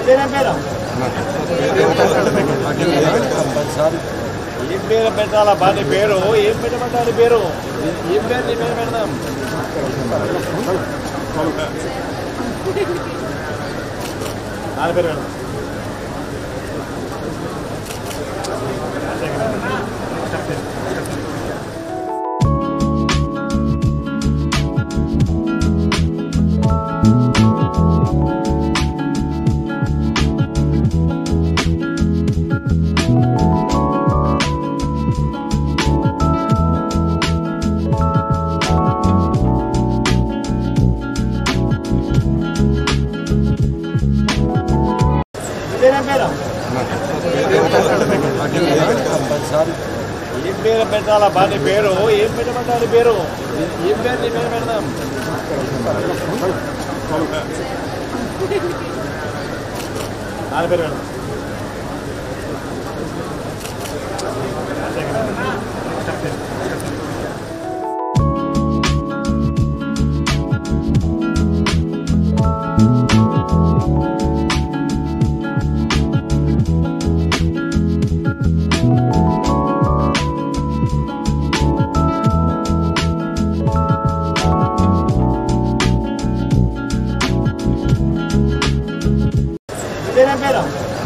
ఇదేనా పేరు ఏం పేరు పెట్టాలా బా నీ పేరు ఏం పెట్టమంటారు నీ పేరు ఏం పేరు నీ పేరు పెడదాం నాన్న పేరు పెడదాం ఇదేనా పేరు ఏం పేరు పెట్టాలా బా నీ పేరు ఏం పెట్టమంటారు నీ పేరు ఏం పేరు నీ పేరు పెడదాం నాన్న పేరు పెడదాం ఇదేనా పేరు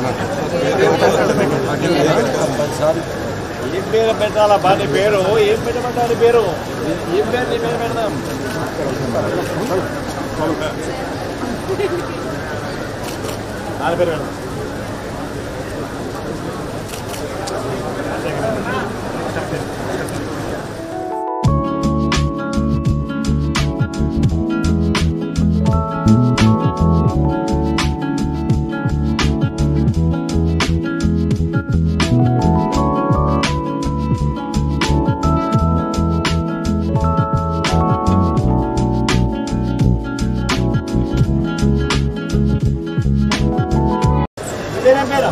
ఏం పేరు పెట్టాలా బా నీ పేరు ఏం పెట్టమంటారు నీ పేరు ఏం పేరు నీ పేరు పెడదాం నాన్న పేరు పెడదాం ఇదేనా పేరు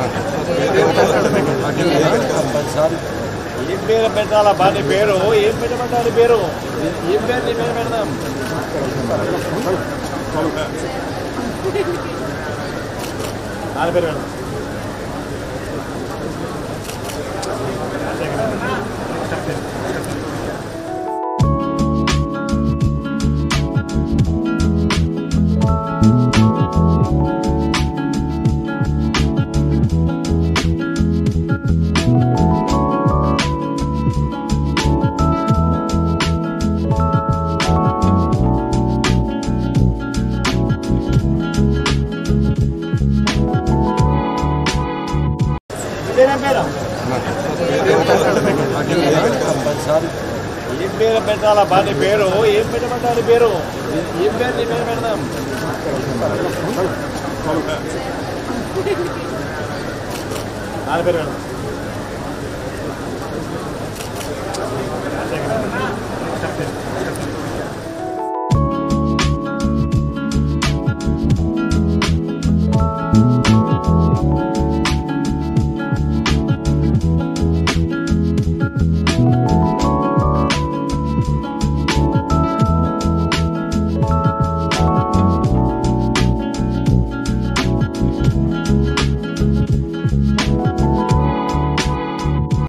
ఏం పేరు పెట్టాలా బా నీ పేరు ఏం పెట్టమంటారు నీ పేరు ఏం పేరు నీ పేరు పెడదాం నాన్న పేరు పెడదాం ఇదేనా పేరు ఏం పేరు పెట్టాలా బా నీ పేరు ఏం పెట్టమంటారు నీ పేరు ఏం పేరు నీ పేరు పెడదాం నాన్న పేరు పెడదాం